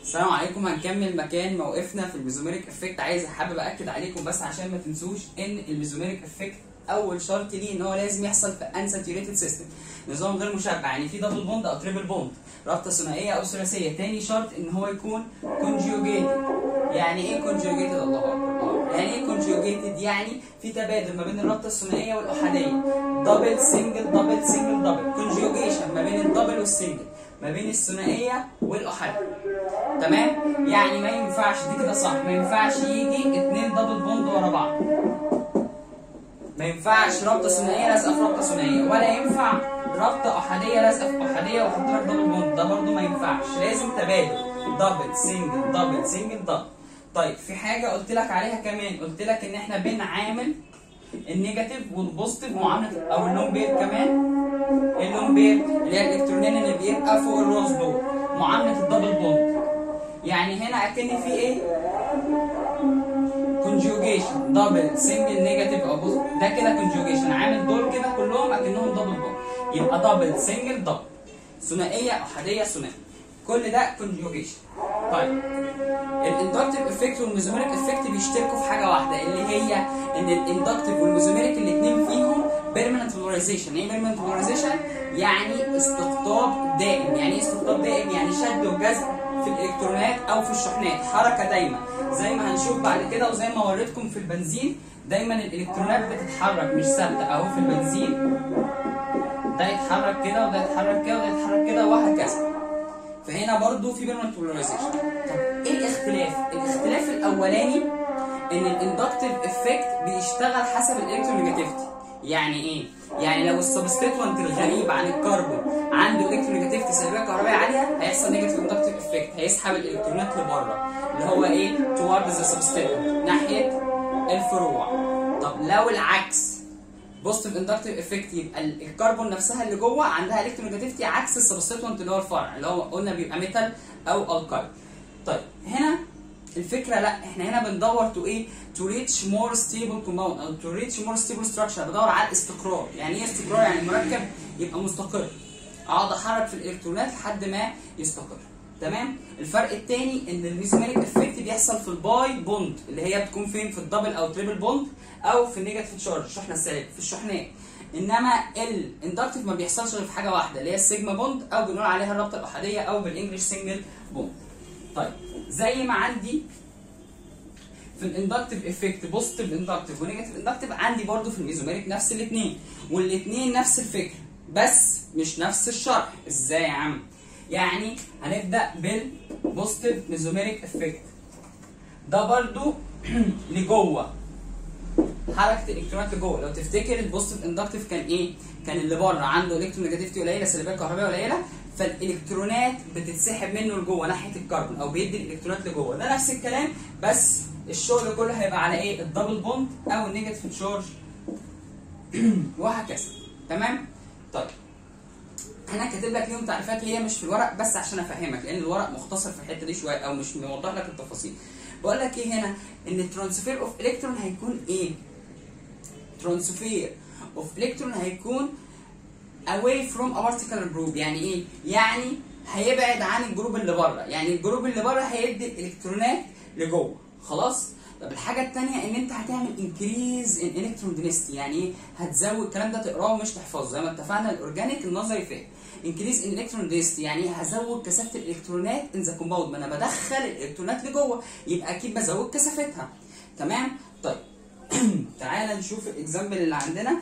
السلام عليكم هنكمل مكان موقفنا في الميزوميريك افكت عايز حابب اكد عليكم بس عشان ما تنسوش ان الميزوميريك افكت اول شرط ليه ان هو لازم يحصل في انساتيوريتد سيستم نظام غير مشبع يعني في دبل بوند او تريبل بوند رابطه ثنائيه او ثلاثيه تاني شرط ان هو يكون كونجوجيتد يعني ايه كونجوجيتد الله اكبر يعني ايه كونجوجيتد يعني في تبادل ما بين الرابطه الثنائيه والاحاديه دبل سنجل دبل سنجل دبل كونجوجيشن ما بين الدبل والسنجل ما بين الثنائيه والاحاديه تمام يعني ما ينفعش دي كده صح ما ينفعش يجي اتنين دبل بوند ورا بعض ما ينفعش رابطه ثنائيه لازقه في رابطه ثنائيه ولا ينفع رابطه احاديه لازقه في احاديه واحط لك دبل بوند ده برضه ما ينفعش لازم تبادل دبل سنجل دبل سنجل دبل طيب في حاجه قلت لك عليها كمان قلت لك ان احنا بنعامل النيجاتيف والبوزيتيف معامله او اللون بير كمان اللون بير اللي هي الالكترونين اللي بيبقى فوق الروز دول معامله الدبل بوند يعني هنا اكن في ايه كونجوجيشن دبل سنجل نيجاتيف او بوزيتيف ده كده كونجوجيشن عامل دول كده كلهم اكنهم دبل بوند يبقى دبل سنجل دبل ثنائيه احاديه ثنائيه كل ده كونجوجيشن طيب الاندكتيف افكت والميزوميريك افكت بيشتركوا في حاجه واحده اللي هي ان الاندكتيف والميزوميريك الاثنين فيهم بيرمننت بولاريزيشن ايه بيرمننت بولاريزيشن يعني استقطاب دائم يعني ايه استقطاب دائم يعني شد وجذب في الالكترونات او في الشحنات حركه دايما زي ما هنشوف بعد كده وزي ما وريتكم في البنزين دايما الالكترونات بتتحرك مش ثابته اهو في البنزين ده يتحرك كده وده يتحرك كده وده يتحرك كده وهكذا فهنا برضو في بيرمننت بولاريزيشن طب ايه الاختلاف الاختلاف الاولاني ان الاندكتيف افكت بيشتغل حسب الالكترونيجاتيفيتي يعني ايه يعني لو السبستيتوانت الغريب عن الكربون عنده الكترونيجاتيفيتي سلبيه كهربائيه عاليه هيحصل نيجاتيف اندكتيف افكت هيسحب الالكترونات لبره اللي هو ايه توارد ذا سبستيتوانت ناحيه الفروع طب لو العكس بوزيتيف اندكتيف افكت يبقى الكربون نفسها اللي جوه عندها الكترونيجاتيفيتي عكس السبستيتوانت اللي هو الفرع اللي هو قلنا بيبقى ميتال او الكايل طيب هنا الفكره لا احنا هنا بندور تو ايه تو ريتش مور ستيبل كومباوند او تو ريتش مور ستيبل ستراكشر بدور على الاستقرار يعني ايه استقرار يعني المركب يبقى مستقر اقعد احرك في الالكترونات لحد ما يستقر تمام الفرق الثاني ان الميزوميريك افكت بيحصل في الباي بوند اللي هي بتكون فين في الدبل او تريبل بوند او في النيجاتيف تشارج الشحنه السالبه في الشحنات انما الاندكتيف ما بيحصلش غير في حاجه واحده اللي هي السيجما بوند او بنقول عليها الرابطه الاحاديه او بالانجلش سنجل بوند طيب زي ما عندي في الاندكتيف افكت بوزيتيف اندكتيف ونيجاتيف اندكتيف عندي برضو في الميزوميريك نفس الاثنين والاثنين نفس الفكره بس مش نفس الشرح ازاي يا عم يعني هنبدا بالبوزيتيف ميزوميريك افكت ده برضو لجوه حركه الالكترونات لجوه لو تفتكر البوزيتيف اندكتيف كان ايه كان اللي بره عنده الكترونيجاتيفيتي قليله سلبيه كهربائيه قليله فالالكترونات بتتسحب منه لجوه ناحيه الكربون او بيدي الالكترونات لجوه ده نفس الكلام بس الشغل كله هيبقى على ايه الدبل بوند او النيجاتيف تشارج وهكذا تمام طيب انا كاتب لك ليهم تعريفات هي مش في الورق بس عشان افهمك لان الورق مختصر في الحته دي شويه او مش موضح لك التفاصيل بقول لك ايه هنا ان الترانسفير اوف الكترون هيكون ايه ترانسفير اوف الكترون هيكون away from a particular group يعني ايه يعني هيبعد عن الجروب اللي بره يعني الجروب اللي بره هيدي الالكترونات لجوه خلاص طب الحاجه الثانيه ان انت هتعمل انكريز ان الكترون دينستي يعني ايه هتزود الكلام ده تقراه مش تحفظه زي ما اتفقنا الاورجانيك النظري فيه انكريز ان الكترون دينستي يعني هزود كثافه الالكترونات ان ذا كومباوند ما انا بدخل الالكترونات لجوه يبقى اكيد بزود كثافتها تمام طيب تعالى نشوف الاكزامبل اللي عندنا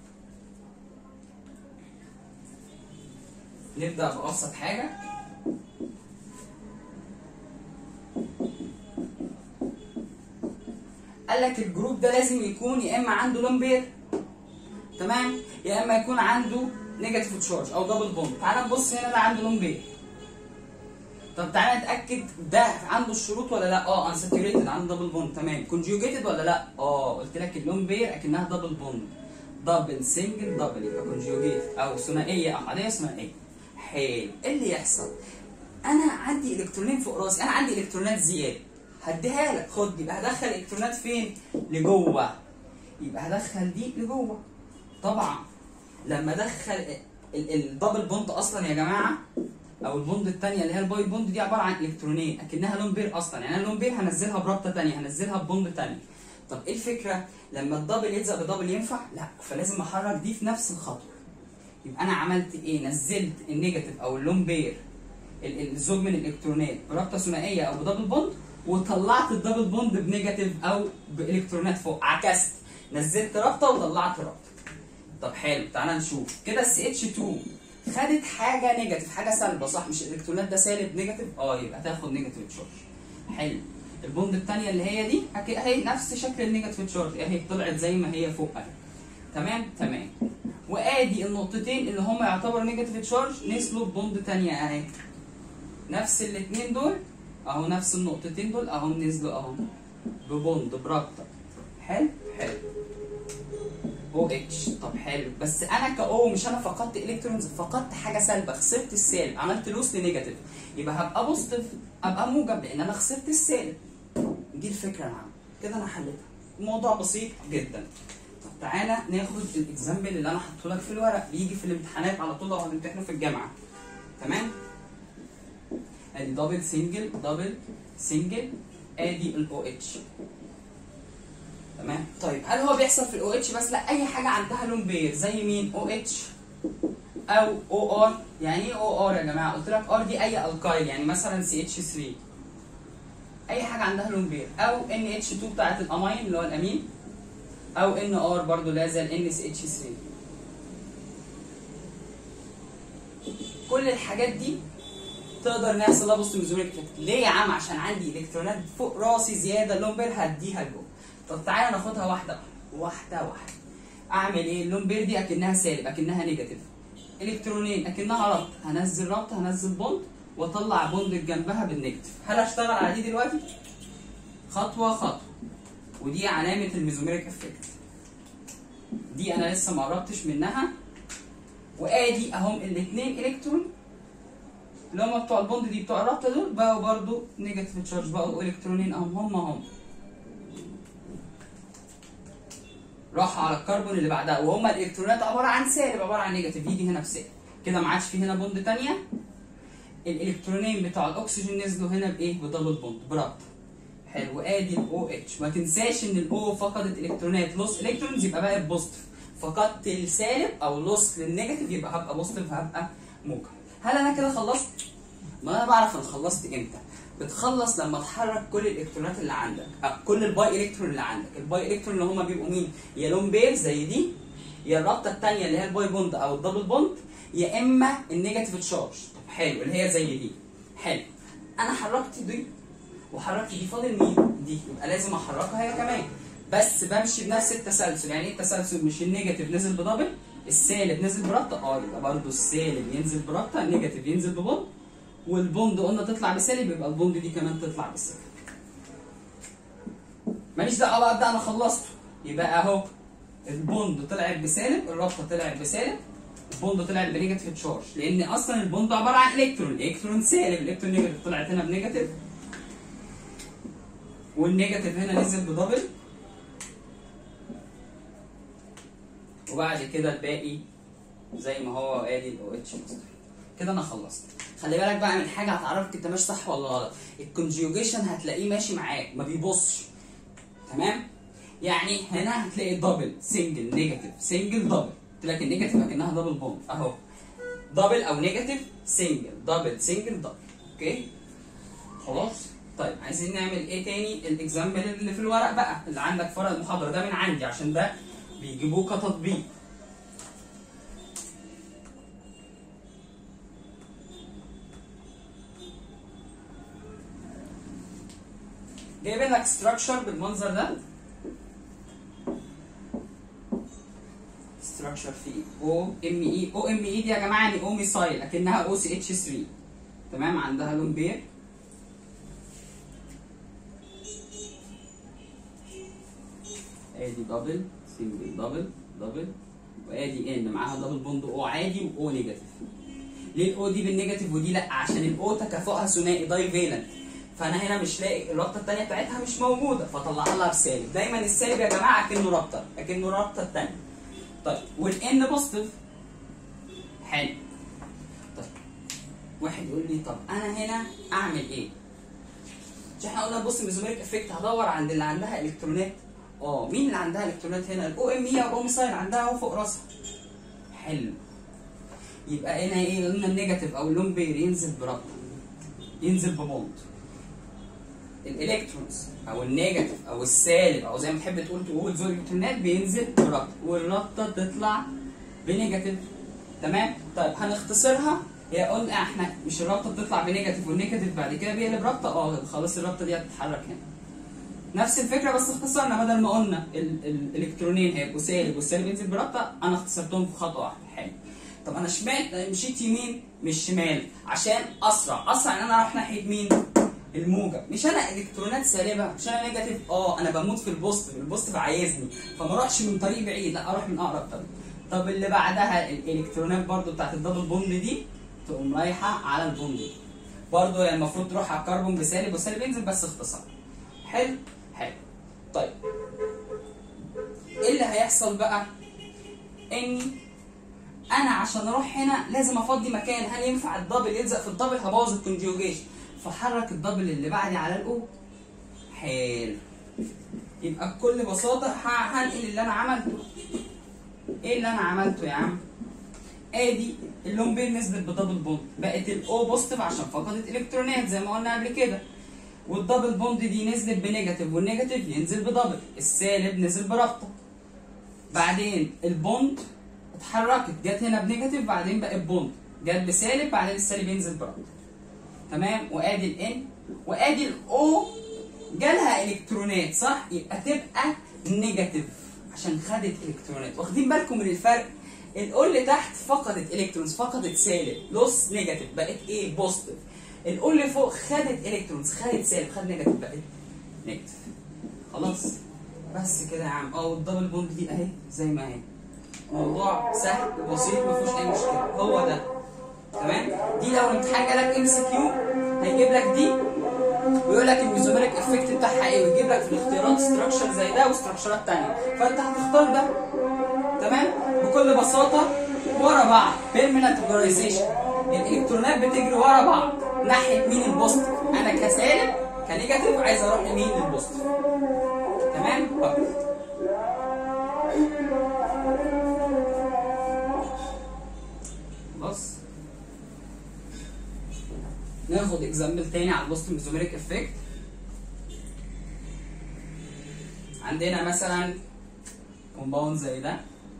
نبدا بابسط حاجه قال لك الجروب ده لازم يكون يا اما عنده لون بير تمام يا اما يكون عنده نيجاتيف تشارج او دبل بوند تعالى نبص هنا ده عنده لون بير طب تعالى نتاكد ده عنده الشروط ولا لا اه انساتوريتد عنده دبل بوند تمام كونجوجيتد ولا لا اه قلت لك اللون بير اكنها دبل بوند دبل سنجل دبل يبقى كونجوجيت او ثنائيه احاديه ثنائيه حلو ايه اللي يحصل انا عندي الكترونين فوق راسي انا عندي الكترونات زياده هديها لك خد يبقى هدخل الكترونات فين لجوه يبقى هدخل دي لجوه طبعا لما ادخل الدبل بوند اصلا يا جماعه او البوند الثانيه اللي هي الباي بوند دي عباره عن الكترونين اكنها لون بير اصلا يعني انا لون بير هنزلها برابطه ثانيه هنزلها ببوند ثانيه طب ايه الفكره لما الدبل يلزق بدبل ينفع لا فلازم احرك دي في نفس الخطوه يبقى انا عملت ايه نزلت النيجاتيف او اللون بير ال- ال- الزوج من الالكترونات برابطه ثنائيه او بدبل بوند وطلعت الدبل بوند بنيجاتيف او بالكترونات فوق عكست نزلت رابطه وطلعت رابطه طب حلو تعالى نشوف كده السي اتش 2 خدت حاجه نيجاتيف حاجه سالبه صح مش الالكترونات ده سالب نيجاتيف اه يبقى تاخد نيجاتيف تشارج حلو البوند الثانيه اللي هي دي أكي- اهي نفس شكل النيجاتيف تشارج اهي طلعت زي ما هي فوق اهي تمام تمام وادي النقطتين اللي هم يعتبروا نيجاتيف تشارج نزلوا ببوند ثانيه اهي نفس الاثنين دول اهو نفس النقطتين دول اهو نزلوا اهو ببوند برابطه حلو حلو او اتش طب حلو بس انا كاو مش انا فقدت الكترونز فقدت حاجه سالبه خسرت السالب عملت لوس لنيجاتيف يبقى هبقى بوزيتيف ابقى موجب لان انا خسرت السالب دي الفكره العامه كده انا حليتها الموضوع بسيط جدا طب تعالى ناخد الاكزامبل اللي انا حاطه لك في الورق بيجي في الامتحانات على طول لو هتمتحنوا في الجامعه تمام ادي دبل سنجل دبل سنجل ادي الاو اتش تمام طيب هل هو بيحصل في الاو اتش بس لا اي حاجه عندها لون بير زي مين او اتش او او ار يعني ايه او ار يا جماعه قلت لك ار دي اي الكايل يعني مثلا سي اتش 3 اي حاجه عندها لون بير او ان اتش 2 بتاعت الامين اللي هو الامين او ان ار برضو لا زال ان سي اتش 3 كل الحاجات دي تقدر نحصل لها بوست ميزوريك افكت ليه يا عم عشان عندي الكترونات فوق راسي زياده لون بير هديها لجوه طب تعالى ناخدها واحده واحده واحده اعمل ايه اللون بير دي اكنها سالب اكنها نيجاتيف الكترونين اكنها ربط هنزل ربط هنزل بوند واطلع بوند جنبها بالنيجاتيف هل هشتغل على دي دلوقتي خطوه خطوه ودي علامه الميزوميريك افكت دي انا لسه ما قربتش منها وادي اهم الاثنين الكترون اللي هم بتوع البوند دي بتوع الرابطه دول بقوا برضو نيجاتيف تشارج بقوا الكترونين اهم هم هم راحوا على الكربون اللي بعدها وهم الالكترونات عباره عن سالب عباره عن نيجاتيف يجي هنا بسالب كده ما عادش في هنا بوند ثانيه الالكترونين بتوع الاكسجين نزلوا هنا بايه بدبل بوند برابطه حلو ادي الاو اتش ما تنساش ان الاو فقدت الكترونات لوس الكترونز يبقى بقت بوزيتيف فقدت السالب او لوس للنيجاتيف يبقى هبقى بوزيتيف هبقى موجب هل انا كده خلصت ما انا بعرف انا خلصت امتى بتخلص لما تحرك كل الالكترونات اللي عندك أو كل الباي الكترون اللي عندك الباي الكترون اللي هما بيبقوا مين يا لون بير زي دي يا الرابطه الثانيه اللي هي الباي بوند او الدبل بوند يا اما النيجاتيف تشارج طب حلو اللي هي زي دي حلو انا حركت دي وحركت دي فاضل مين دي يبقى لازم احركها هي كمان بس بمشي بنفس التسلسل يعني ايه التسلسل مش النيجاتيف نزل بدبل السالب نزل برابطه اه يبقى برضه السالب ينزل برابطه النيجاتيف ينزل ببوند والبوند قلنا تطلع بسالب يبقى البوند دي كمان تطلع بسالب ماليش دعوه بقى ده انا خلصته يبقى اهو البوند طلعت بسالب الرابطه طلعت بسالب البوند طلعت بنيجاتيف تشارج لان اصلا البوند عباره عن الكترون الالكترون سالب الالكترون نيجاتيف طلعت هنا بنيجاتيف والنيجاتيف هنا نزل بدبل وبعد كده الباقي زي ما هو ادي الاو اتش كده انا خلصت خلي بالك بقى من حاجه هتعرفك انت ماشي صح ولا غلط الكونجيوجيشن هتلاقيه ماشي معاك ما بيبصش تمام يعني هنا هتلاقي دبل سنجل نيجاتيف سنجل دبل قلت لك النيجاتيف اكنها دبل بوند اهو دبل او نيجاتيف سنجل دبل سنجل دبل اوكي خلاص طيب عايزين نعمل ايه تاني الاكزامبل اللي في الورق بقى اللي عندك في ورق المحاضره ده من عندي عشان ده بيجيبوه كتطبيق جايبين لك ستراكشر بالمنظر ده ستراكشر فيه او ام اي او ام اي دي يا جماعه يعني او ميسايل اكنها او سي اتش 3 تمام عندها لون بير ادي دبل سنجل دبل دبل وادي ان معاها دبل بوند او عادي واو نيجاتيف ليه الاو دي بالنيجاتيف ودي لا عشان الاو تكافؤها ثنائي داي فيلنت فانا هنا مش لاقي الرابطه الثانيه بتاعتها مش موجوده فطلعها لها بسالب دايما السالب يا جماعه اكنه رابطه اكنه الرابطه الثانيه طيب والان بوزيتيف حلو طيب واحد يقول لي طب انا هنا اعمل ايه مش احنا قلنا بص ميزوميريك افكت هدور عند اللي عندها الكترونات اه مين اللي عندها الكترونات هنا الاو ام هي والاو ميسايل عندها اهو فوق راسها حلو يبقى هنا ايه قلنا النيجاتيف او اللون بير ينزل بربط ينزل ببونت الالكترونز او النيجاتيف او السالب او زي ما تحب تقول تقول ذو الالكترونات بينزل بربط والرابطه تطلع بنيجاتيف تمام طيب هنختصرها هي قلنا احنا مش الرابطه بتطلع بنيجاتيف والنيجاتيف بعد كده بيقلب رابطه اه خلاص الرابطه دي هتتحرك هنا نفس الفكره بس اختصرنا بدل ما قلنا ال- ال- الالكترونين هيبقوا سالب والسالب ينزل برابطه انا اختصرتهم في خطوه واحده حلو طب انا شمال مشيت يمين مش شمال عشان اسرع اسرع ان انا اروح ناحيه مين الموجب مش انا الكترونات سالبه مش انا نيجاتيف اه انا بموت في البوزيتيف البوزيتيف عايزني فما اروحش من طريق بعيد لا اروح من اقرب طريق طب اللي بعدها الالكترونات برضو بتاعت الدبل بوند دي تقوم رايحه على البوند دي برضو هي المفروض تروح على الكربون بسالب والسالب ينزل بس اختصار حلو حلو طيب ايه اللي هيحصل بقى اني انا عشان اروح هنا لازم افضي مكان هل ينفع الدبل يلزق في الدبل هبوظ الكونجوجيشن فحرك الدبل اللي بعدي على الاو حلو يبقى بكل بساطه ه- هنقل اللي انا عملته ايه اللي انا عملته يا عم ادي اللون بير نزلت بدبل بوند بقت الاو بوزيتيف عشان فقدت الكترونات زي ما قلنا قبل كده والدبل بوند دي نزلت بنيجاتيف والنيجاتيف ينزل بدبل السالب نزل برابطه بعدين البوند اتحركت جت هنا بنيجاتيف بعدين بقت بوند جت بسالب بعدين السالب ينزل برابطه تمام وادي الان وادي الاو جالها الكترونات صح يبقى تبقى نيجاتيف عشان خدت الكترونات واخدين بالكم من الفرق الاو اللي تحت فقدت الكترونز فقدت سالب لوس نيجاتيف بقت ايه بوزيتيف الاو اللي فوق خدت الكترونز خدت سالب خد نيجاتيف بقت نيجاتيف خلاص بس كده يا عم اه والدبل بوند دي اهي زي ما هي موضوع سهل وبسيط ما فيهوش اي مشكله هو ده تمام دي لو الامتحان جالك ام سي كيو هيجيب لك دي ويقول لك الميزوميريك افكت بتاعها ايه ويجيب لك في الاختيارات ستراكشر زي ده وستراكشرات تانية فانت هتختار ده تمام بكل بساطه ورا بعض بيرمننت بولاريزيشن الالكترونات بتجري ورا بعض ناحيه مين البوزيتيف انا كسالب كنيجاتيف عايز اروح لمين للبوزيتيف تمام طيب. خلاص ناخد اكزامبل تاني على البوست ميزوميريك افكت عندنا مثلا كومباوند زي ده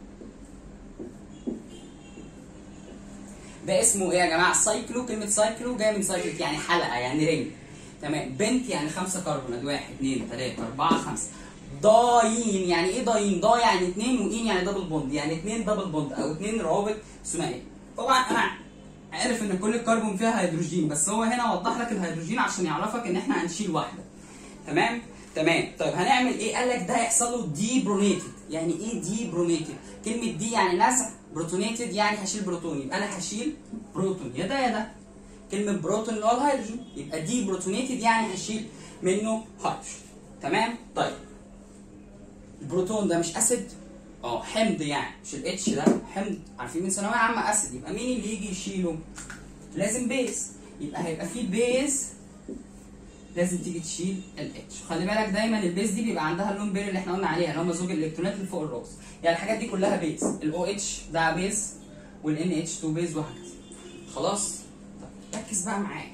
ده اسمه ايه يا جماعه سايكلو كلمه سايكلو جايه من سايكليك يعني حلقه يعني رينج تمام بنت يعني خمسه كربون ادي واحد اثنين ثلاثه اربعه خمسه ضايين يعني ايه ضايين؟ ضا يعني اثنين وإين يعني دبل بوند يعني اثنين دبل بوند او اثنين روابط ثنائيه طبعا انا عارف ان كل الكربون فيها هيدروجين بس هو هنا وضح لك الهيدروجين عشان يعرفك ان احنا هنشيل واحده تمام تمام طيب هنعمل ايه قال لك ده هيحصل له دي برونيتد يعني ايه دي برونيتد كلمه دي يعني نزع بروتونيتد يعني هشيل بروتون يبقى انا هشيل بروتون يا ده يا ده كلمه بروتون اللي هو الهيدروجين يبقى دي بروتونيتد يعني هشيل منه هيدروجين تمام طيب البروتون ده مش اسيد اه حمض يعني مش الاتش ده حمض عارفين من ثانويه عامه اسيد يبقى مين اللي يجي يشيله لازم بيز يبقى هيبقى في بيز لازم تيجي تشيل الاتش خلي بالك دايما البيز دي بيبقى عندها اللون بير اللي احنا قلنا عليها اللي هم زوج الالكترونات اللي فوق الراس يعني الحاجات دي كلها بيز الاو اتش ده بيز والان اتش 2 بيز وهكذا خلاص طب ركز بقى معايا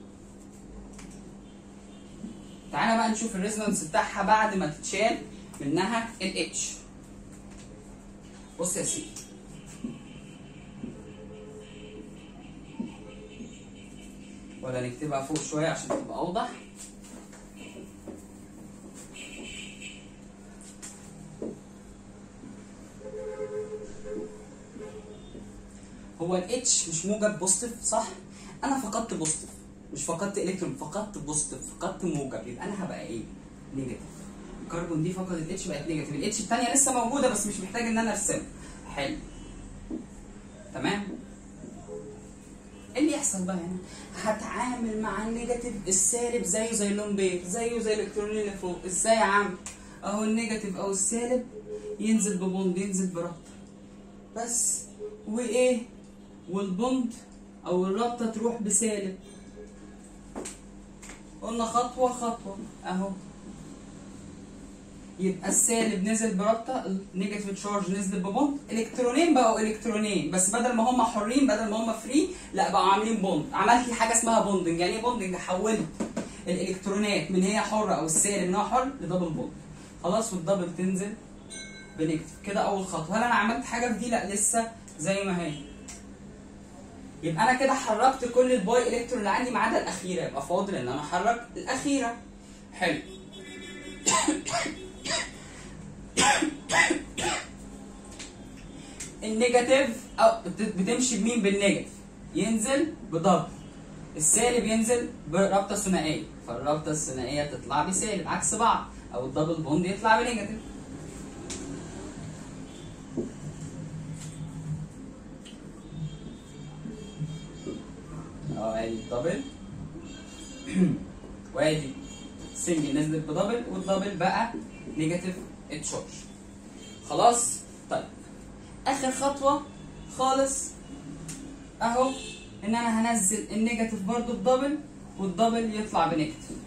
تعالى بقى نشوف الريزونانس بتاعها بعد ما تتشال منها الاتش بص يا سيدي ولا نكتبها فوق شويه عشان تبقى اوضح هو الاتش مش موجب بوزيتيف صح انا فقدت بوزيتيف مش فقدت الكترون فقدت بوزيتيف فقدت موجب يبقى انا هبقى ايه نيجاتيف الكربون دي فقدت الاتش بقت نيجاتيف الاتش الثانيه لسه موجوده بس مش محتاج ان انا ارسمها حلو تمام ايه اللي يحصل بقى هنا هتعامل مع النيجاتيف السالب زيه زي اللون بير زيه زي الالكترونين اللي فوق ازاي يا عم اهو النيجاتيف او السالب ينزل ببوند ينزل برابطه بس وايه والبوند او الرابطه تروح بسالب قلنا خطوه خطوه اهو يبقى السالب نزل برابطه النيجاتيف تشارج نزل ببوند الكترونين بقوا الكترونين بس بدل ما هم حرين بدل ما هم فري لا بقوا عاملين بوند عملت حاجه اسمها بوندنج يعني ايه بوندنج حولت الالكترونات من هي حره او السالب ان هو حر لدبل بوند خلاص والدبل تنزل بنيجاتيف كده اول خطوه هل انا عملت حاجه في دي لا لسه زي ما هي يبقى انا كده حركت كل الباي الكترون اللي عندي ما عدا الاخيره يبقى فاضل ان انا احرك الاخيره حلو النيجاتيف او بت- بتمشي بمين بالنيجاتيف ينزل بدبل السالب ينزل برابطه ثنائيه فالرابطه الثنائيه تطلع بسالب عكس بعض او الدبل بوند يطلع بنيجاتيف اه ادي الدبل وادي سنجل نزلت بدبل والدبل بقى نيجاتيف تشارج خلاص طيب اخر خطوه خالص اهو ان انا هنزل النيجاتيف برضو بدبل والدبل يطلع بنيجاتيف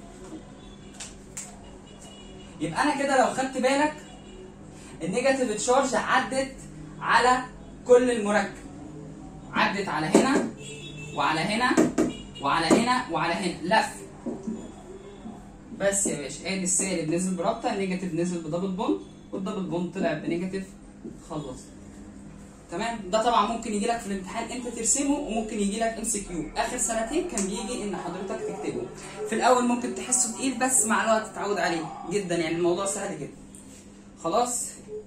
يبقى انا كده لو خدت بالك النيجاتيف تشارج عدت على كل المركب عدت على هنا وعلى هنا وعلى هنا وعلى هنا لف بس يا باشا ادي السالب نزل برابطه النيجاتيف نزل بدبل بوند والدبل بوند طلع بنيجاتيف خلص تمام ده طبعا ممكن يجي لك في الامتحان انت ترسمه وممكن يجي لك ام سي كيو اخر سنتين كان بيجي ان حضرتك تكتبه في الاول ممكن تحسه تقيل بس مع الوقت تتعود عليه جدا يعني الموضوع سهل جدا خلاص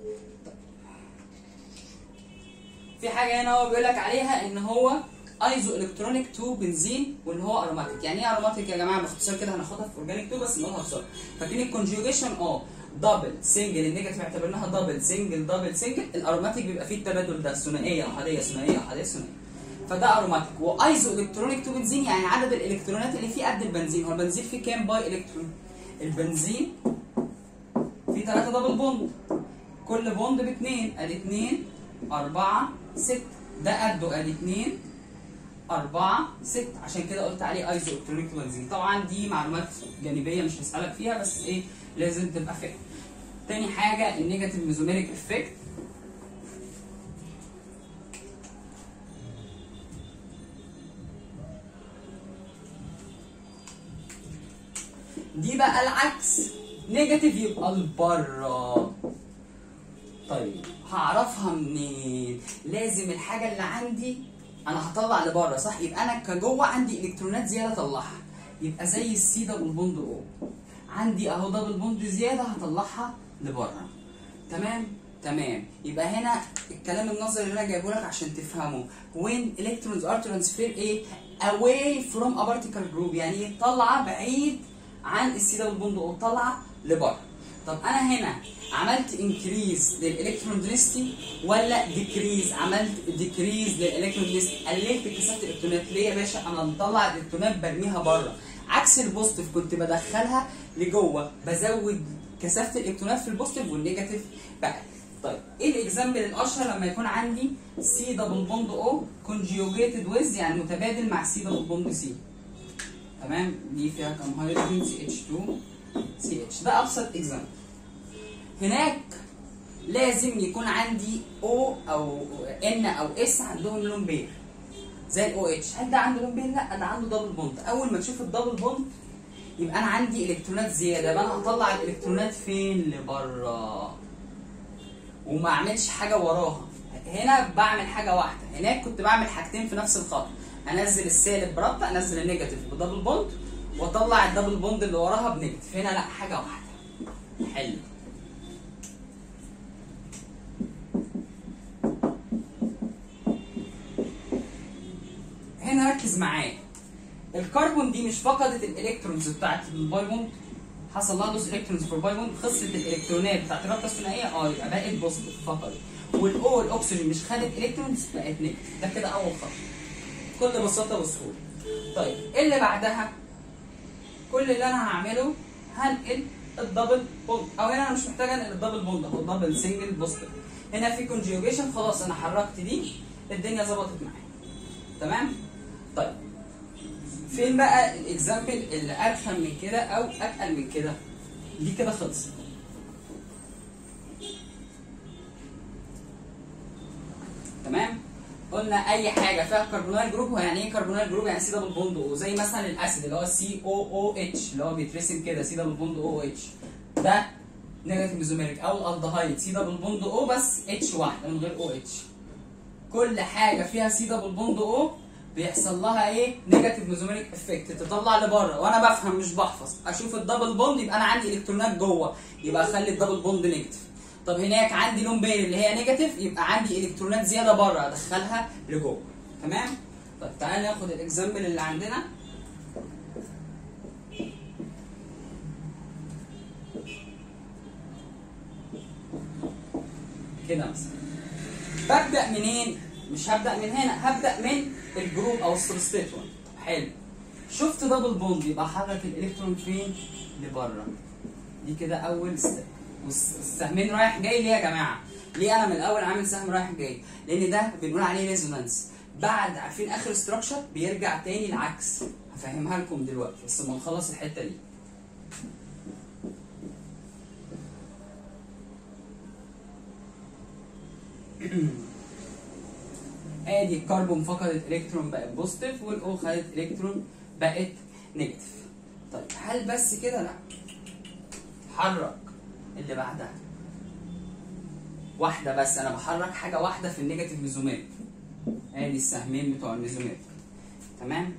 في حاجه هنا هو بيقول لك عليها ان هو ايزو الكترونيك 2 بنزين واللي هو اروماتيك يعني ايه اروماتيك يا جماعه باختصار كده هناخدها في اورجانيك 2 بس نقولها بسرعه فاكرين الكونجيوجيشن اه دبل سنجل النيجاتيف اعتبرناها دبل سنجل دبل سنجل الاروماتيك بيبقى فيه التبادل ده ثنائيه احاديه ثنائيه احاديه ثنائيه فده اروماتيك وايزو الكترونيك 2 بنزين يعني عدد الالكترونات اللي فيه قد البنزين هو البنزين فيه كام باي الكترون البنزين فيه 3 دبل بوند كل بوند باثنين ادي 2 4 6 ده قده ادي 2 4 6 عشان كده قلت عليه ايزو الكترونيك بنزين طبعا دي معلومات جانبيه مش هسالك فيها بس ايه لازم تبقى فاهم تاني حاجه النيجاتيف ميزوميريك افكت دي بقى العكس نيجاتيف يبقى لبره طيب هعرفها منين لازم الحاجه اللي عندي انا هطلع لبره صح يبقى انا كجوه عندي الكترونات زياده اطلعها يبقى زي السي دبل بوند او عندي اهو دبل بوند زياده هطلعها لبره تمام تمام يبقى هنا الكلام النظري اللي انا جايبه لك عشان تفهمه when electrons are transferred ايه away from a particle group يعني ايه طالعه بعيد عن السي دبل بوند او طالعه لبره طب انا هنا عملت انكريز للالكترون دنسيتي ولا ديكريز عملت ديكريز للالكترون دنسيتي قللت كثافه الالكترونات ليه يا باشا انا مطلع الالكترونات برميها بره عكس البوزيتيف كنت بدخلها لجوه بزود كثافه الالكترونات في البوزيتيف والنيجاتيف بقى طيب ايه الاكزامبل الاشهر لما يكون عندي سي دبل بوند او كونجيوجيتد ويز يعني متبادل مع سي دبل بوند سي تمام دي فيها كام هيدروجين سي اتش 2 سي اتش ده ابسط اكزامبل هناك لازم يكون عندي او او ان او اس عندهم لون بير زي الاو اتش هل ده عنده لون بير لا ده عنده دبل بوند اول ما تشوف الدبل بوند يبقى انا عندي الكترونات زياده يبقى انا هطلع الالكترونات فين لبره وما اعملش حاجه وراها هنا بعمل حاجه واحده هناك كنت بعمل حاجتين في نفس الخط انزل السالب برابطه انزل النيجاتيف بدبل بوند واطلع الدبل بوند اللي وراها بنيجاتيف هنا لا حاجه واحده حلو هنا ركز معايا الكربون دي مش فقدت الالكترونز بتاعت الباي بوند حصل لها لوس الكترونز في الباي بوند خسرت الالكترونات بتاعت الرابطه الثنائيه اه يبقى بقت بوزيتيف فقدت والاو الاكسجين مش خدت الكترونز بقت نيجاتيف ده كده اول خطوه بكل بساطه وسهوله طيب ايه اللي بعدها كل اللي انا هعمله هنقل الدبل بوند او هنا انا مش محتاج انقل الدبل بوند اهو دبل سنجل بوزيتيف هنا في كونجيوجيشن خلاص انا حركت دي الدنيا ظبطت معايا تمام طيب فين بقى الاكزامبل اللي ارخم من كده او اتقل من كده دي كده خلصت تمام قلنا اي حاجه فيها كربونال جروب هو يعني ايه كربونال جروب يعني سي دبل بوند او زي مثلا الاسيد اللي هو سي او او اتش اللي هو بيترسم كده سي دبل بوند او اتش ده نيجاتيف ميزوميريك او الالدهايد سي دبل بوند او بس اتش واحده من غير او اتش كل حاجه فيها سي دبل بوند او بيحصل لها ايه نيجاتيف ميزوميريك افكت تطلع لبره وانا بفهم مش بحفظ اشوف الدبل بوند يبقى انا عندي الكترونات جوه يبقى اخلي الدبل بوند نيجاتيف طب هناك عندي لون بير اللي هي نيجاتيف يبقى عندي الكترونات زياده بره ادخلها لجوه تمام طب تعالى ناخد الاكزامبل اللي عندنا كده مثلا ببدا منين مش هبدا من هنا هبدا من الجروب او السبستيت 1 حلو شفت دبل بوند يبقى حرك الالكترون فين لبره دي كده اول ستيب والسهمين رايح جاي ليه يا جماعه ليه انا من الاول عامل سهم رايح جاي لان ده بنقول عليه ريزونانس بعد عارفين اخر ستراكشر بيرجع تاني العكس هفهمها لكم دلوقتي بس ما نخلص الحته دي ادي الكربون فقدت الكترون بقت بوزيتيف والاو خدت الكترون بقت نيجاتيف طيب هل بس كده لا حرك اللي بعدها واحدة بس أنا بحرك حاجة واحدة في النيجاتيف ميزوميريك ادي السهمين بتوع الميزوميريك تمام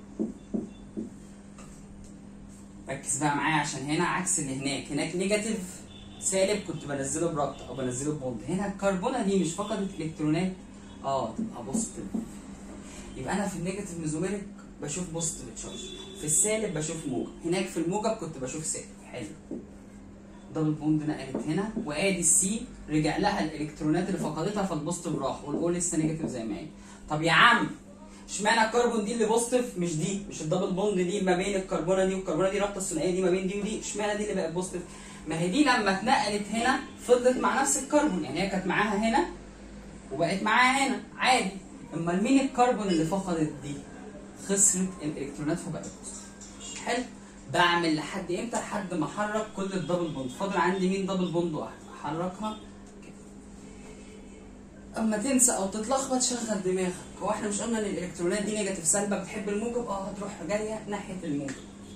ركز بقى معايا عشان هنا عكس اللي هناك هناك نيجاتيف سالب كنت بنزله برابطة أو بنزله ببوند هنا الكربونة دي مش فقدت إلكترونات اه تبقى بوزيتيف يبقى أنا في النيجاتيف ميزوميريك بشوف بوزيتيف تشارج في السالب بشوف موجب هناك في الموجب كنت بشوف سالب حلو دبل بوند نقلت هنا وادي السي رجع لها الالكترونات اللي فقدتها فالبوزيتيف راح والاو لسه نيجاتيف زي ما هي طب يا عم اشمعنى الكربون دي اللي بوزيتيف مش دي مش الدبل بوند دي ما بين الكربونه دي والكربونه دي رابطه الثنائيه دي ما بين دي ودي اشمعنى دي اللي بقت بوزيتيف ما هي دي لما اتنقلت هنا فضلت مع نفس الكربون يعني هي كانت معاها هنا وبقت معاها هنا عادي امال مين الكربون اللي فقدت دي خسرت الالكترونات فبقت بوزيتيف حلو بعمل لحد امتى لحد ما احرك كل الدبل بوند فاضل عندي مين دبل بوند واحد احركها كده اما تنسى او تتلخبط شغل دماغك هو احنا مش قلنا ان الالكترونات دي نيجاتيف سالبه بتحب الموجب اه هتروح جايه ناحيه الموجب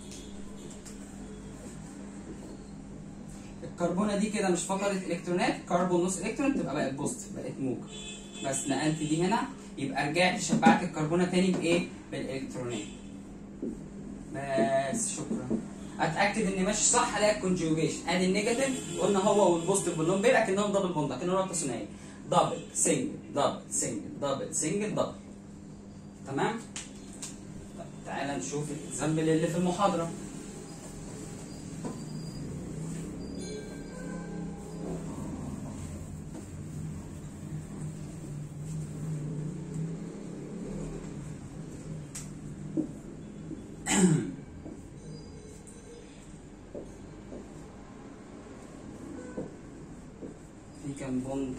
الكربونه دي كده مش فقدت الكترونات كربون نص الكترون تبقى بقت بوزيتيف بقت موجب بس نقلت دي هنا يبقى رجعت شبعت الكربونه تاني بايه بالالكترونات بس شكرا اتاكد اني ماشي صح الاقي الكونجوجيشن ادي النيجاتيف قلنا هو والبوزيتيف كلهم بير اكنهم دبل بوند اكنهم رابطه ثنائيه دبل سنجل دبل سنجل دبل سنجل دبل تمام طب تعالى نشوف الاكزامبل اللي في المحاضره في كام بوند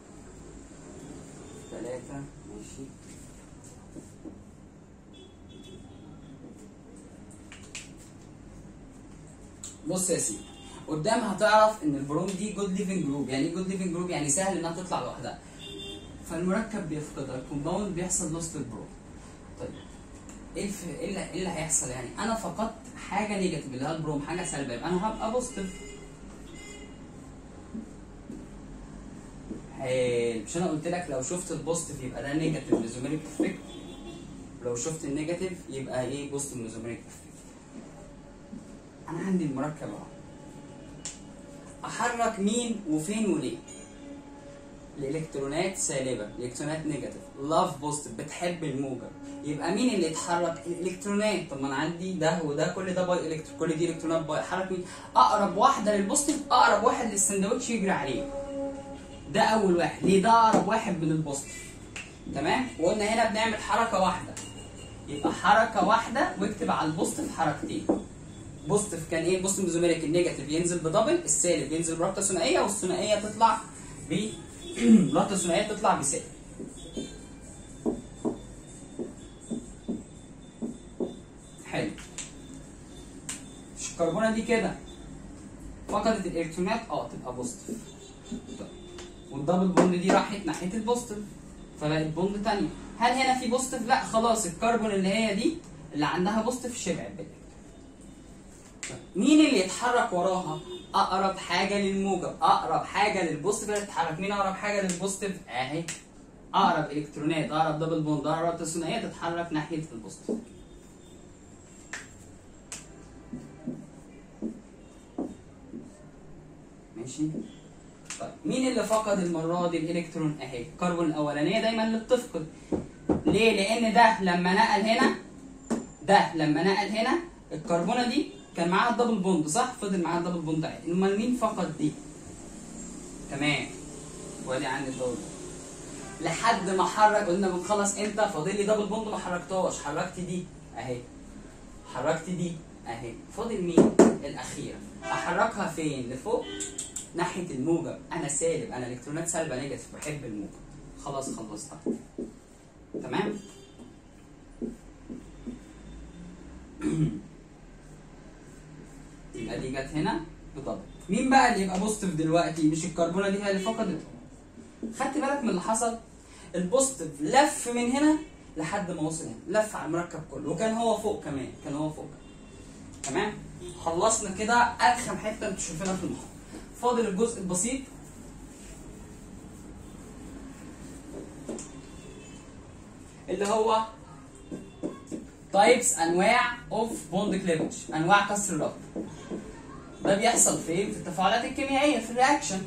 ثلاثة ماشي بص يا سيدي قدام هتعرف ان البروم دي جود ليفنج جروب يعني ايه جود ليفنج جروب يعني سهل انها تطلع لوحدها فالمركب بيفقدها الكومباوند بيحصل لوست البروم طيب ايه الف... ايه اللي, إيه اللي هيحصل يعني انا فقدت حاجه نيجاتيف اللي هي البروم حاجه سلبيه يبقى انا هبقى بوزيتيف حلو مش انا قلت لك لو شفت البوزيتيف يبقى ده نيجاتيف ميزوميريك افكت لو شفت النيجاتيف يبقى ايه بوزيتيف ميزوميريك افكت انا عندي المركب اهو احرك مين وفين وليه الالكترونات سالبه الالكترونات نيجاتيف لاف بوزيتيف بتحب الموجب يبقى مين اللي يتحرك الالكترونات طب ما انا عندي ده وده كل ده باي الكترون كل دي الكترونات باي حرك مين اقرب واحده للبوزيتيف اقرب واحد للسندوتش يجري عليه ده اول واحد ليه ده اقرب واحد من البوزيتيف تمام وقلنا هنا بنعمل حركه واحده يبقى حركه واحده واكتب على البوزيتيف حركتين بوزيتيف كان ايه البوزيتيف ميزوميريك النيجاتيف ينزل بدبل السالب ينزل برابطه ثنائيه والثنائيه تطلع ب رابطه ثنائيه تطلع بسالب الكربونه دي كده فقدت الالكترونات اه تبقى بوزيتيف طيب. والدبل بوند دي راحت ناحيه البوزيتيف فبقت بوند تانية هل هنا في بوزيتيف لا خلاص الكربون اللي هي دي اللي عندها بوزيتيف شبعت بالالكترون طيب. مين اللي يتحرك وراها اقرب حاجه للموجب اقرب حاجه للبوزيتيف اللي تتحرك مين اقرب حاجه للبوزيتيف اهي اقرب الكترونات اقرب دبل بوند اقرب ثنائيه تتحرك ناحيه البوزيتيف ماشي طيب مين اللي فقد المره دي الالكترون اهي الكربون الاولانيه دايما اللي بتفقد ليه لان ده لما نقل هنا ده لما نقل هنا الكربونه دي كان معاها الدبل بوند صح فضل معاها الدبل بوند عادي امال مين فقد دي تمام وادي عندي الدبل بوند لحد ما حرك قلنا بنخلص امتى فاضل لي دبل بوند ما حركتهاش حركت دي اهي حركت دي اهي فاضل مين الاخيره احركها فين لفوق ناحيه الموجب انا سالب انا الكترونات سالبه نيجاتيف بحب الموجب خلاص خلصتها تمام يبقى دي جت هنا بدبل مين بقى اللي يبقى بوزيتيف دلوقتي مش الكربونه دي هي اللي فقدت خدت بالك من اللي حصل البوزيتيف لف من هنا لحد ما وصل هنا لف على المركب كله وكان هو فوق كمان كان هو فوق تمام خلصنا كده ارخم حته انتوا شايفينها في المحاضره فاضل الجزء البسيط اللي هو تايبس انواع اوف بوند كليفج انواع كسر الربط ده بيحصل فين في التفاعلات الكيميائيه في الرياكشن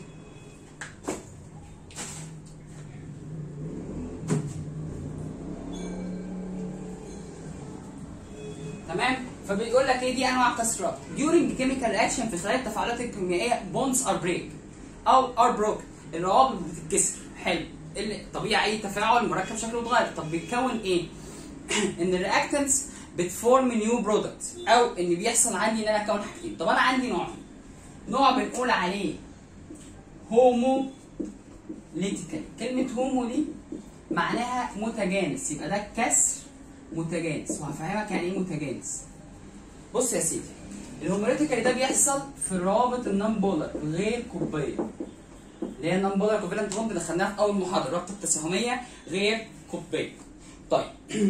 تمام فبيقول لك ايه دي انواع كسر الربط during chemical reaction في خلال التفاعلات الكيميائيه bonds are break او are broken الروابط بتتكسر حلو اللي طبيعي اي تفاعل مركب شكله اتغير طب بيتكون ايه ان الرياكتنتس بتفورم نيو برودكت او ان بيحصل عندي ان انا اكون حاجتين طب انا عندي نوعين نوع بنقول عليه هومو ليتيكال كلمه هومو دي معناها متجانس يبقى ده كسر متجانس وهفهمك يعني ايه متجانس بص يا سيدي الهوموليتيكال ده بيحصل في الروابط النون بولر غير قطبيه اللي هي النون بولر كوفالنت بوند اللي خدناها في اول محاضره الرابطه التساهميه غير قطبيه طيب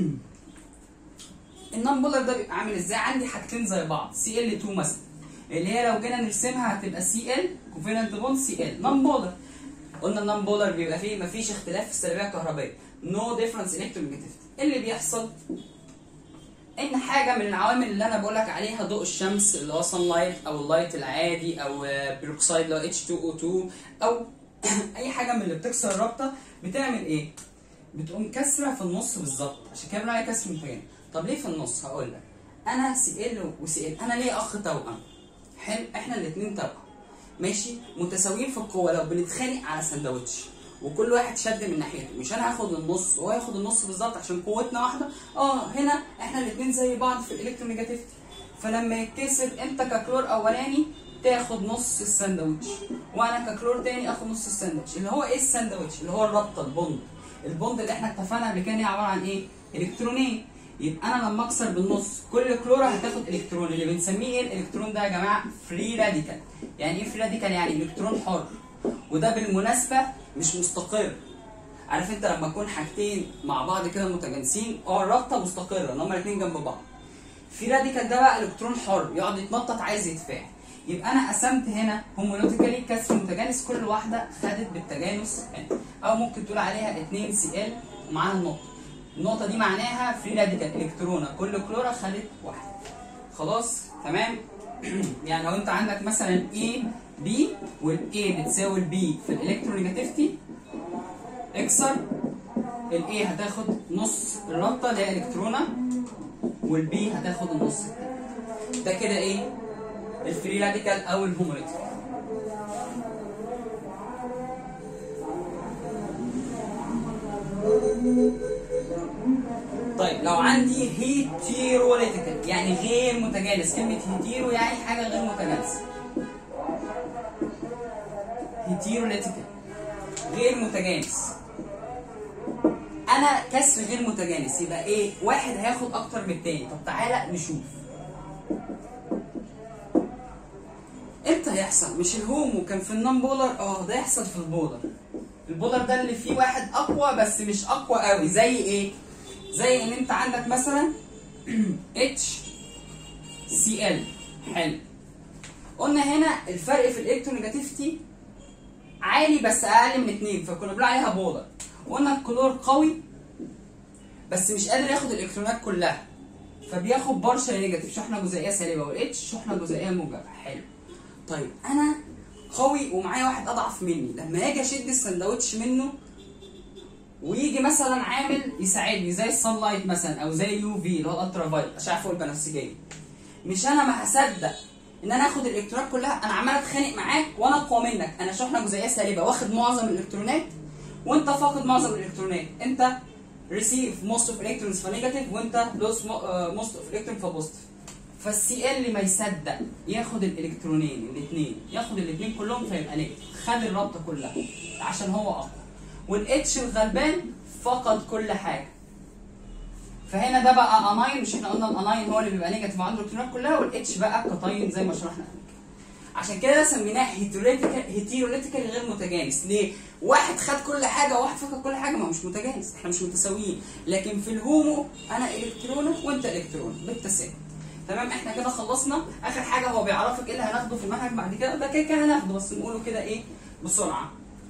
النون بولر ده بيبقى عامل ازاي عندي حاجتين زي بعض سي ال 2 مثلا اللي هي لو جينا نرسمها هتبقى سي ال كوفالنت بوند سي ال نون بولر قلنا النون بولر بيبقى فيه مفيش اختلاف في السلبيه الكهربائيه نو ديفرنس الكترومagneticity اللي بيحصل ان حاجه من العوامل اللي انا بقول لك عليها ضوء الشمس اللي هو سان لايت او اللايت العادي او بيروكسيد اللي هو H2O2 او اي حاجه من اللي بتكسر الرابطه بتعمل ايه؟ بتقوم كسره في النص بالظبط عشان كده بنقول عليها كسر متجانس طب ليه في النص؟ هقول لك انا سي ال وسي ال انا ليه اخ توأم؟ حلو احنا الاثنين توأم ماشي متساويين في القوه لو بنتخانق على سندوتش وكل واحد شد من ناحيته مش انا هاخد النص وهو ياخد النص بالظبط عشان قوتنا واحده اه هنا احنا الاثنين زي بعض في الالكتروميجاتيفيتي فلما يتكسر انت ككلور اولاني تاخد نص الساندوتش وانا ككلور تاني اخد نص الساندوتش اللي هو ايه الساندوتش اللي هو الرابطه البوند البوند اللي احنا اتفقنا قبل كده هي عباره عن ايه الكترونين يبقى انا لما اكسر بالنص كل كلوره هتاخد الكترون اللي بنسميه ايه الالكترون ده يا جماعه فري راديكال يعني ايه فري راديكال يعني الكترون حر وده بالمناسبه مش مستقر عارف انت لما يكون حاجتين مع بعض كده متجانسين اه الرابطه مستقره ان هما الاثنين جنب بعض في راديكال ده بقى الكترون حر يقعد يتنطط عايز يتفاعل يبقى انا قسمت هنا هومولوجيكالي كسر متجانس كل واحده خدت بالتجانس هنا او ممكن تقول عليها 2 سي ال ومعاها النقطه النقطه دي معناها فري راديكال الكترونه كل كلوره خدت واحده خلاص تمام يعني لو انت عندك مثلا A B وال A بتساوي ال B في الالكترونيجاتيفيتي اكسر ال A هتاخد نص الرابطه اللي هي الكترونه وال B هتاخد النص التاني ده كده ايه؟ الفري راديكال او الهوموليتيكال طيب لو عندي هيتيروليتيكال يعني غير متجانس كلمة هيتيرو يعني حاجة غير متجانسة هيتيروليتيكال غير متجانس انا كسر غير متجانس يبقى ايه واحد هياخد اكتر من التاني طب تعالى نشوف امتى هيحصل مش الهومو كان في النون بولر اه ده يحصل في البولر البولر ده اللي فيه واحد اقوى بس مش اقوى قوي زي ايه زي ان انت عندك مثلا اتش سي ال حلو قلنا هنا الفرق في الالكترونيجاتيفيتي عالي بس اقل من اتنين فكنا بنقول عليها بولر قلنا الكلور قوي بس مش قادر ياخد الالكترونات كلها فبياخد بارشل نيجاتيف شحنه جزيئيه سالبه والاتش شحنه جزيئيه موجبه حلو طيب انا قوي ومعايا واحد اضعف مني لما اجي اشد السندوتش منه ويجي مثلا عامل يساعدني زي الصن لايت مثلا او زي يو في اللي هو الالترا فايت اشعه فوق البنفسجيه مش انا ما هصدق ان انا اخد الالكترونات كلها انا عمال اتخانق معاك وانا اقوى منك انا شحنه جزيئيه سالبه واخد معظم الالكترونات وانت فاقد معظم الالكترونات انت ريسيف موست اوف الكترونز فنيجاتيف وانت لوس موست اوف الكترون فبوزيتيف فالسي ال ما يصدق ياخد الالكترونين الاثنين ياخد الاثنين كلهم فيبقى نيجاتيف خد الرابطه كلها عشان هو اقوى والاتش الغلبان فقد كل حاجه فهنا ده بقى اناين مش احنا قلنا الاناين هو اللي بيبقى نيجاتيف عنده الالكترونات كلها والاتش بقى كتاين زي ما شرحنا قبل كده عشان كده سميناه هيتيروليتيكال غير متجانس ليه؟ واحد خد كل حاجه وواحد فقد كل حاجه ما هو مش متجانس احنا مش متساويين لكن في الهومو انا الكترونه وانت الكترون بالتساوي تمام احنا كده خلصنا اخر حاجه هو بيعرفك ايه اللي هناخده في المنهج بعد كده ده كده كده هناخده بس نقوله كده ايه بسرعه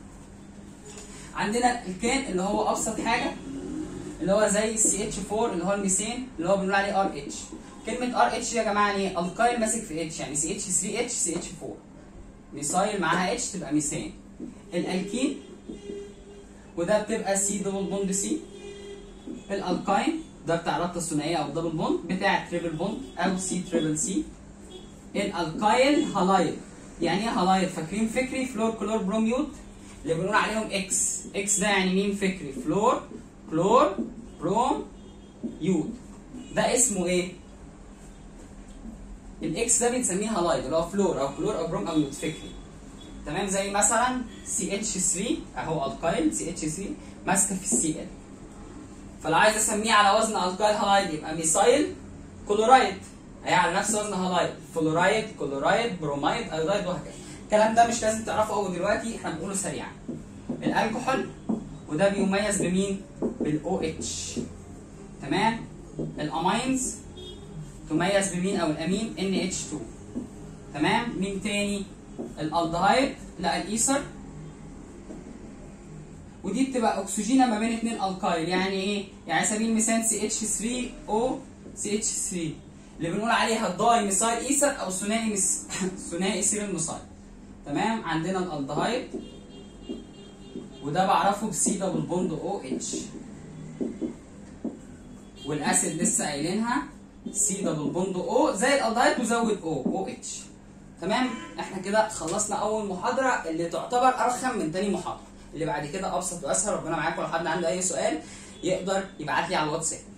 عندنا الكان اللي هو ابسط حاجه اللي هو زي السي اتش 4 اللي هو الميثين اللي هو بنقول عليه ار اتش كلمه ار اتش يا جماعه يعني ايه القايل ماسك في اتش يعني سي اتش 3 اتش سي اتش 4 ميثايل معاها اتش تبقى ميثان الالكين وده بتبقى سي دبل بوند سي الالكاين ده بتاع الرابطه الثنائيه او الدبل بوند بتاع تريبل بوند او سي تريبل سي الالكايل هالايل يعني ايه هالايل فاكرين فكري فلور كلور بروميوت اللي بنقول عليهم اكس اكس ده يعني مين فكري فلور كلور بروم يود ده اسمه ايه الاكس ده بنسميه هالايد اللي هو فلور او كلور او بروم او يود فكري تمام زي مثلا سي اتش 3 اهو الكايل سي اتش 3 ماسكه في السي ال فلو عايز اسميه على وزن الكايل هالايد يبقى ميثايل كلورايد هي على نفس وزن هالايد فلورايد كلورايد برومايد ايودايد وهكذا الكلام ده مش لازم تعرفه قوي دلوقتي احنا بنقوله سريعا الكحول وده بيميز بمين بالاو اتش تمام الامينز تميز بمين او الامين ان اتش 2 تمام مين تاني الالدهايد لا الايثر ودي بتبقى اكسجينه ما بين اثنين الكايل يعني ايه يعني على سبيل المثال سي اتش 3 او سي اتش 3 اللي بنقول عليها الداي ميثايل ايثر او ثنائي مس... ثنائي سير الميثايل تمام عندنا الالدهايد وده بعرفه بسي دبل بوند او اتش والاسيد لسه قايلينها سي دبل بوند او زي الالدهايد وزود او او اتش تمام احنا كده خلصنا اول محاضره اللي تعتبر ارخم من تاني محاضره اللي بعد كده ابسط واسهل ربنا معاكم لو حد عنده اي سؤال يقدر يبعت لي على الواتساب